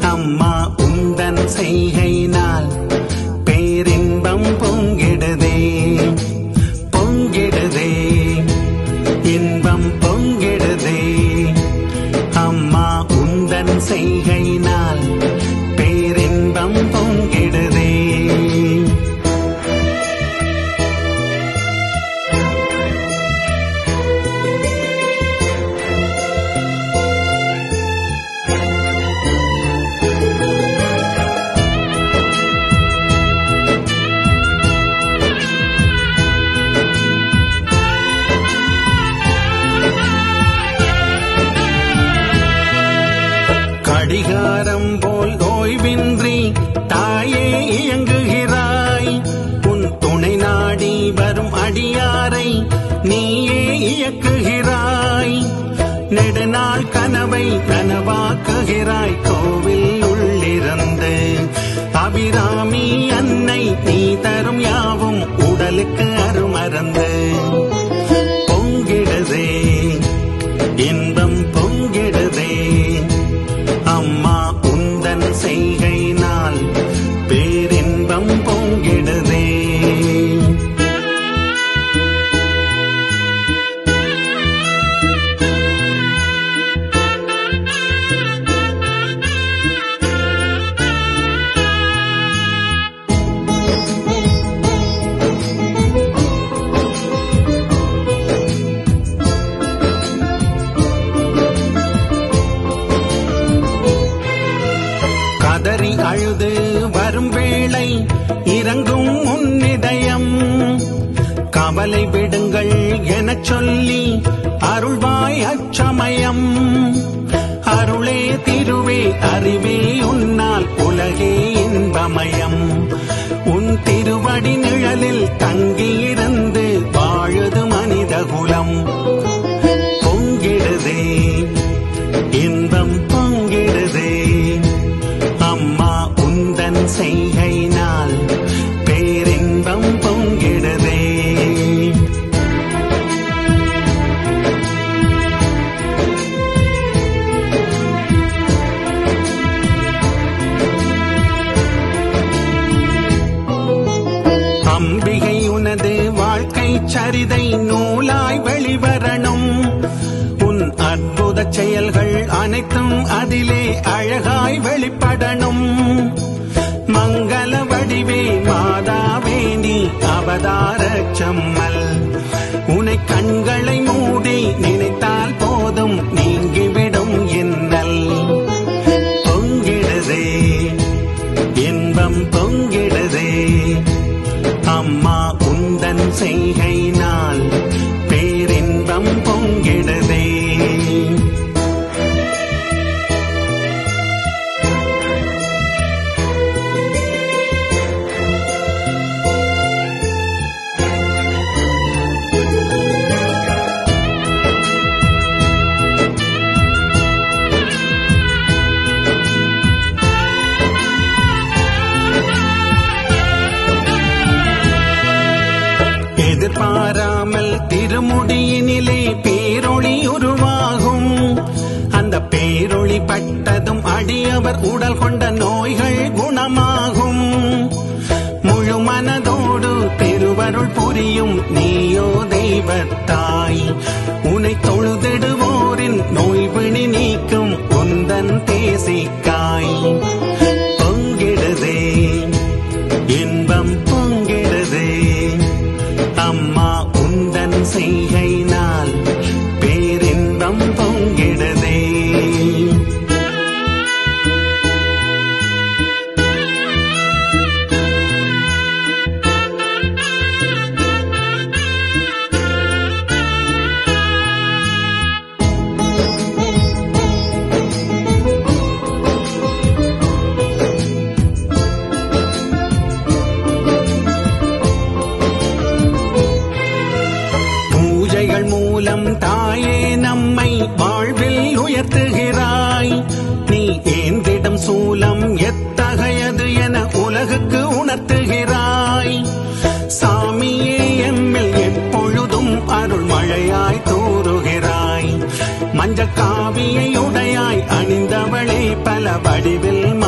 அம்மா உந்தன் செய்கையினால் பேரின்பம் பொங்கிடுதே பொங்கிடுதே இன்பம் பொங்கிடுதே அம்மா உந்தன் செய்கையினால் பேரின்பம் பொங்கிடுதே கடிகாரம் போல் ஓய்வின்றி தாயே இயங்குகிறாய் உன் துணை நாடி வரும் அடியாரை நீயே இயக்குகிறாய் நெடுநாள் கனவை நனவாக்குகிறாய் கோவில் உள்ளிருந்து அபிராமி அன்னை நீ தரும் யாவும் உடலுக்கு அருமருந்து பொங்கிடுதே இன்பம் பொங்கிடுதே அம்மா உந்தன் செய்கையினால் பேரின்பம் பொங்கிடுதே கதறி அழுது வரும் வேளை இறங்கும் உன்னிதயம் கவலை விடுங்கள் எனச் சொல்லி அருள்வாய் அச்சமயம் அருளே திருவே அறிவே உன்னால் உலகே இன்பமயம் உன் திருவடி நிழலில் தங்கியிருந்து வாழுது மனிதகுலம் பொங்கிடுதே இன்பம் பொங்கிடுதே அம்மா உந்தன் செய்கையினால் பேரின்பம் பொங்கிடுதே அம்பிகை உனது வாழ்க்கை சரிதை நூலாய் வெளிவரணும் உன் அற்புத செயல்கள் அனைத்தும் அதிலே அழகாய் வெளிப்படணும் மங்கள வடிவே மாதாவே நீ அவதார செம்மல் உனை கண்களை மூடி நினைத்தால் போதும் நீங்கிவிடும் இன்னல் பொங்கிடுதே இன்பம் பொங்கிடுதே அம்மா உந்தன் செய்கையினால் பேரின்பம் பொங்கிடுதே எதிர்பாராமல் திருமுடியினிலே பேரொளி உருவாகும் அந்த பேரொளி பட்டதும் அடியவர் உடல் கொண்ட நோய்கள் குணமாகும் முழு மனதோடு திருவருள் புரியும் நீயோ தெய்வத்தாய் உனை தொழுதிடுவோரின் நோய்பிணி நீக்கும் உந்தன் தேசிக்காய் பொங்கிடுதே இன்பம் பொங்கிடுதே அம்மா உந்தன் செய்கையினால் பேரின்பம் பொங்கிடுதே பூஜைகள் மூலம் தாயே நம்மை வாழ்வில் உயர்த்துகிறாய் நீ ஏந்திடும் சூலம் எத்தகையது என உலகுக்கு உணர்த்துகிறாய் சாமியே எம்மில் எப்பொழுதும் அருள் மழையாய் தூறுகிறாய் மஞ்ச காவியை உடையாய் அணிந்தவளே பல வடிவில்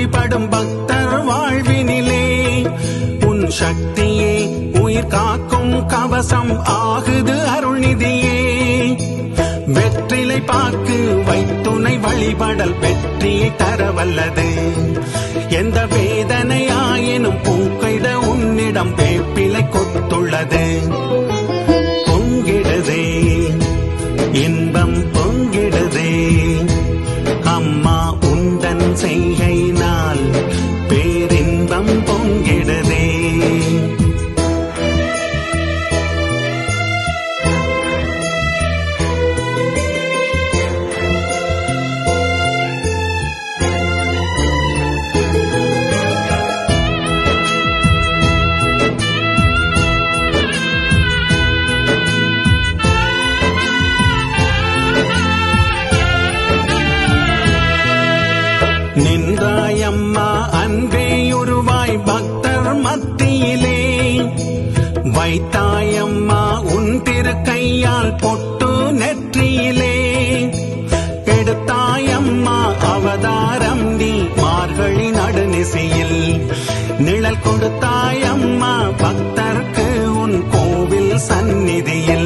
வழிபடும் பக்தர் வாழ்வினிலே உன் சக்தியே உயிர் காக்கும் கவசம் ஆகுது அருள்நிதியே வெற்றிலை பாக்கு வைத்துணை வழிபடல் வெற்றியை தரவல்லது எந்த வேதனையாயினும் பூக்கைத உன்னிடம் வேப்பிலை கொத்துள்ளது பொங்கிடுதே இன்பம் பொங்கிடுதே அம்மா உந்தன் செய்கையினால் பேரின்பம் பொங்கிடுதே நின்றாயம்மா அன்பே உருவாய் பக்தர் மத்தியிலே வைத்தாயம்மா உன் திருக்கையால் பொட்டு நெற்றியிலே எடுத்தாயம்மா அவதாரம் நீ மார்கழி நடுநிசையில் நிழல் கொடுத்தாயம்மா பக்தர்க்கு உன் கோவில் சந்நிதியில்